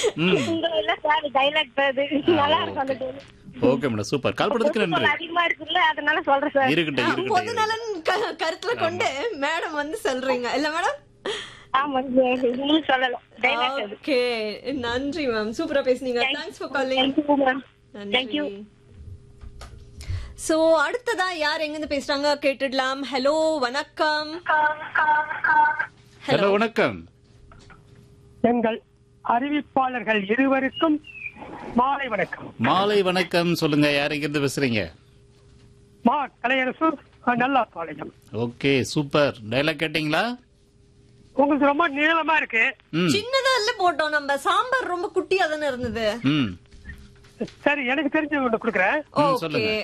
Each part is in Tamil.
ம் உங்க இல்ல சார் டைலாக் அது நல்லா இருக்கும் அந்த dialogue. Okay madam super call பண்ணதுக்கு நன்றி பொறுப்புகள் அதிகமா இருக்குல்ல அதனால சொல்றேன் சார் இருக்கட்டும் பொது இருக்கட்டும் நலன் க- கருத்துல கொண்டு மேடம் வந்து சொல்றீங்க இல்ல மேடம் ஆமா சார் இன்னும் சொல்லலாம் டைலாக் அது ஓகே நன்றி மேம் சூப்பரா பேசுனீங்க thanks for calling thank you ma'am thank you so அடுத்ததா யார் எங்க இருந்து பேசுறாங்க கேட்டுடலாம் ஹலோ வணக்கம் ஹலோ வணக்கம் எங்கள் அறிவிப்பாளர்கள் இருவருக்கும் மாலை வணக்கம் மாலை வணக்கம் சொல்லுங்க யார் எங்க இருந்து பேசுறீங்க மா கலையரசு நல்லா பாளையம் ஓகே சூப்பர் டைலாக் கேட்டீங்களா உங்களுக்கு ரொம்ப நீளமா இருக்கு ம் சின்னதா இல்ல போட்டோம் நம்ம சாம்பார் ரொம்ப குட்டியா தானே இருந்தது ம் சரி எனக்கு தெரிஞ்ச ஒண்ணு கொடுக்குறேன் ம், ஓகே சொல்லுங்க.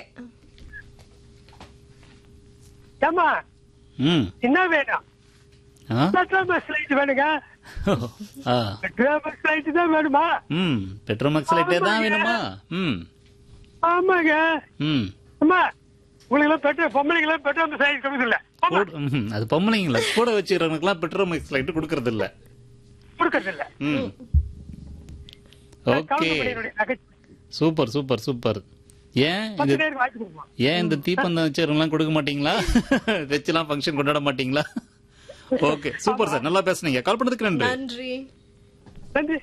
ஏமா ம் என்ன வேணும் ஆ பெட்ரோல் லைட் வேணுங்க ஆ பெட்ரோல் லைட் தான் வேணுமா ம் பெட்ரோமாக்ஸ் லைட்டே தான் வேணுமா ம் ஆமாங்க ம் அம்மா உங்களுக்கு எல்லாம் பெட்ரோல் பொம்பளைங்க பெட்ரோல் லைட் கொடுக்குது இல்ல கூட- ம்ஹும். அது பொம்பளைங்கள கூட வச்சுக்கிறவனுக்குலாம் பெட்ரோமாக்ஸ் லைட் கொடுக்கறது இல்ல கொடுக்கறது இல்ல ம் ஓகே கவுண்டமணியினுடைய நகைச்சுவை சூப்பர் சூப்பர் சூப்பர் ஏன் பத்து இது பேருக்கு வாங்கி கொடுப்போம் ஏன் இந்த தீப்பந்தம் வச்சவங்கலாம் கொடுக்க மாட்டீங்களா வச்சுலாம் ஃபங்க்ஷன் கொண்டாட மாட்டீங்களா ஓகே சூப்பர் சார் நல்லா பேசுனீங்க கால் பண்ணதுக்கு நன்றி நன்றி நன்றி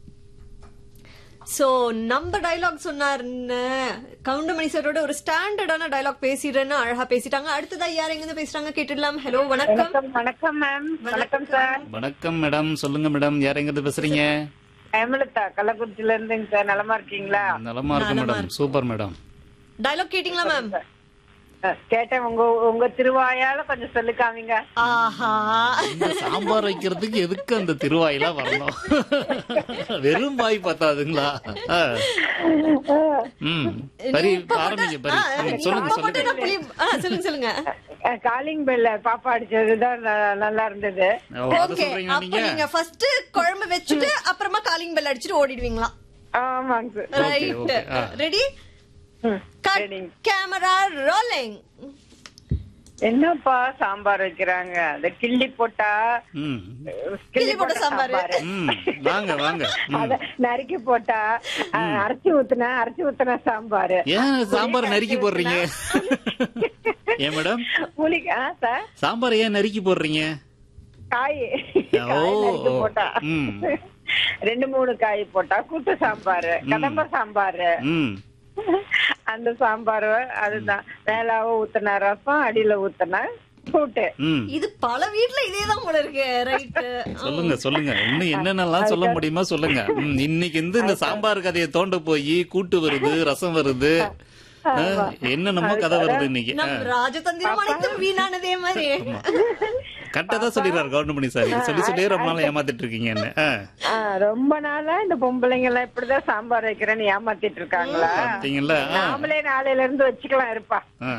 சோ நம்ம டயலாக் சொன்னாருன்னு கவுண்டமணி சாரோட ஒரு ஸ்டாண்டர்டான டயலாக் பேசிடுறேன்னு அழகா பேசிட்டாங்க அடுத்ததா யார் எங்க இருந்து பேசுறாங்க கேட்டுடலாம் ஹலோ வணக்கம் வணக்கம் வணக்கம் மேம் வணக்கம் சார் வணக்கம் மேடம் சொல்லுங்க மேடம் யார் எங்க இருந்து பேசுறீங்க ஹேமலதா கள்ளக்குறிச்சில இருந்துங்க சார் நலமா இருக்கீங்களா நலமா இருக்கு மேடம் சூப்பர் மேடம் டயலாக் கேட்டிங்களா மேம் அஹ், கேட்டேன் உங்க உங்க திருவாயால கொஞ்சம் சொல்லி காமிங்க ஆஹா இந்த சாம்பார் வைக்கிறதுக்கு எதுக்கு அந்த திருவாயெல்லாம் வரணும் வெறும் வாய் பத்தாதுங்களா ஆ. ம் பரி ஆரம்பிங்க பரி ம், சொல்லுங்க இப்ப சொல்லுங்க மட்டும் நான் புளி ஆ, சொல்லுங்க சொல்லுங்க காலிங் பெல்ல பாப்பா அடிச்சதுதான் ந- நல்லா இருந்தது ஓ, அதை ஓகே சொல்றீங்களா அப்ப நீங்க நீங்க ஃபர்ஸ்ட் குழம்பு வச்சுட்டு அப்புறமா காலிங் பெல் அடிச்சுட்டு ஓடிடுவீங்களா ஆமாங்க சார் ரைட் okay, ஆ. ரெடி ம், கட் சரிங்க. கேமரா ரோலிங் என்னப்பா சாம்பார் வைக்கிறாங்க அந்த கிள்ளி போட்டா ம் கிள்ளி போட்ட சாம்பாரு. ம் வாங்க வாங்க ம். அத நறுக்கி போட்டா அஹ், அரைச்சி ஊத்துனா அரைச்சி ஊத்துனா சாம்பார் ஏன் சாம்பார் நறுக்கி போடுறீங்க ஏன் மேடம் புளி ஆ சார் சாம்பார் ஏன் நறுக்கி போடுறீங்க காய் ஓ, காய் நறுக்கி ஓ. போட்டா ம். ரெண்டு மூணு காய் போட்டா கூட்டு சாம்பார் கடம்ப சாம்பார் ம் அந்த சாம்பார் அதுதான் மேலாவ ஊத்துனா ரசம் அடியில ஊத்துனா கூட்டு ம் இது பல வீட்ல இதேதான் போல இருக்கு ரைட் சொல்லுங்க சொல்லுங்க இன்னும் என்னென்னலாம் சொல்ல முடியுமா சொல்லுங்க ம், இன்னைக்கு வந்து இந்த சாம்பார் கதையை தோண்ட போய் கூட்டு வருது ரசம் வருது ஆ, என்னென்னமோ கதை வருது இன்னைக்கு நம் ராஜதந்திரம் அனைத்தும் வீணானதே மாதிரி கரெக்டா சொல்லிடுறாரு கவர்மெண்ட் சார் சொல்லி சொல்லி ரொம்ப நாள் ஏமாத்திட்டு இருக்கீங்க என்ன ஆ, ஆ, ரொம்ப நாளா இந்த பொம்பளைங்க எல்லாம் இப்படிதான் சாம்பார் வைக்கிறேன்னு ஏமாத்திட்டு இருக்காங்களா பாத்தீங்களா ஆ, நாமளே நாளையில இருந்து வச்சுக்கலாம் இருப்பா ஆ.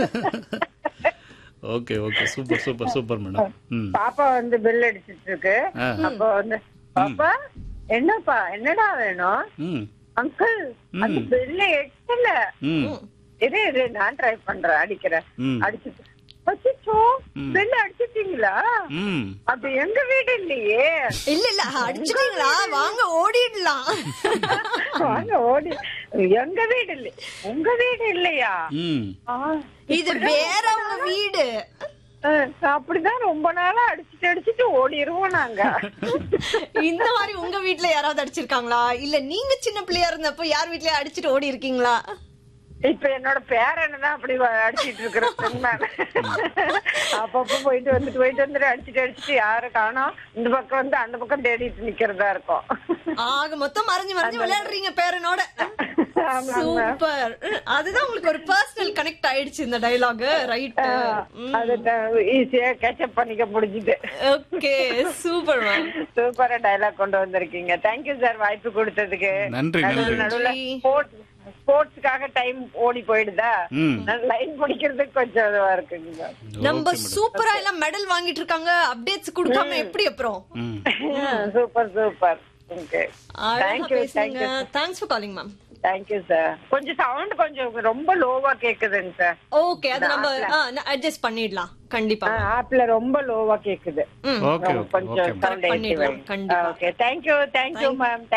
Okay okay super super super madam ம் பாப்பா வந்து பெல் அடிச்சிட்டு இருக்கு ஆ. அப்ப வந்து பாப்பா என்னப்பா என்னடா வேணும் ம் அங்கிள் அந்த பெல்ல எட்டல ம் இரு இரு நான் ட்ரை பண்றேன் அடிக்கிறேன் ம் அடிச்சுட்டு அச்சோ பெல் அடிச்சிட்டீங்களா ம் அது எங்க வீடு இல்லையே இல்ல இல்ல அடிச்சிட்டீங்களா வாங்க ஓடிடலாம் வாங்க ஓடி எங்க வீடு இல்லை உங்க வீடு இல்லையா ம் ஆ, இது வேற உங்க வீடு அஹ், அப்படிதான் ரொம்ப நாளா அடிச்சுட்டு அடிச்சுட்டு ஓடிடுவோம் நாங்க இந்த மாதிரி உங்க வீட்ல யாராவது அடிச்சிருக்காங்களா இல்ல நீங்க சின்ன பிள்ளையா இருந்தப்போ யார் வீட்லயா அடிச்சிட்டு ஓடி இருக்கீங்களா இப்ப என்னோட பேரனை தான் அப்படி வ- அடிச்சிட்டு இருக்கிறேன் நான் அப்பப்ப போயிட்டு வந்துட்டு போயிட்டு வந்துட்டு அடிச்சுட்டு அடிச்சுட்டு யாரும் காணோம் இந்த பக்கம் வந்து அந்த பக்கம் தேடிட்டு நிக்கிறதா இருக்கும் ஆக மொத்தம் மறைஞ்சு மறைஞ்சு விளையாடுறீங்க பேரனோட ஆமாங்க. சூப்பர் அதுதான் உங்களுக்கு ஒரு பர்சனல் கனெக்ட் ஆயிடுச்சு இந்த டயலாக் ரைட் அது ஈஸியா கேட்சப் பண்ணிக்க முடிஞ்சுது ஓகே சூப்பர் மேம் சூப்பரா டைலாக் கொண்டு வந்திருக்கீங்க தேங்க்யூ சார் வாய்ப்பு கொடுத்ததுக்கு நன்றி, நடுவுல நன்றி. நடுவுல ஸ்போர்ட்ஸ் ஸ்போர்ட்ஸ்க்காக டைம் ஓடி போயிடுதா ம். லைன் பிடிக்கிறதுக்கு கொஞ்சம் இதுவா இருக்குங்க நம்ம சூப்பரா எல்லாம் மெடல் வாங்கிட்டு இருக்காங்க அப்டேட்ஸ் கொடுக்காம எப்படி அப்புறம் ம் சூப்பர் சூப்பர் ஓகே அழகா தேங்க்யூ பேசுங்க thanks for calling ma'am thank you sir கொஞ்சம் சவுண்ட் கொஞ்சம் ரொம்ப லோவா கேக்குதுங்க சார் ஓகே அது நம்ம அட்ஜஸ்ட் பண்ணிடலாம் கண்டிப்பா ஆப்ல ரொம்ப லோவா கேக்குது ம் ஓகே ஓகே கொஞ்சம் ஓகே சவுண்ட் பண்ணிடலாம், கண்டிப்பா. Okay thank you thank you ma'am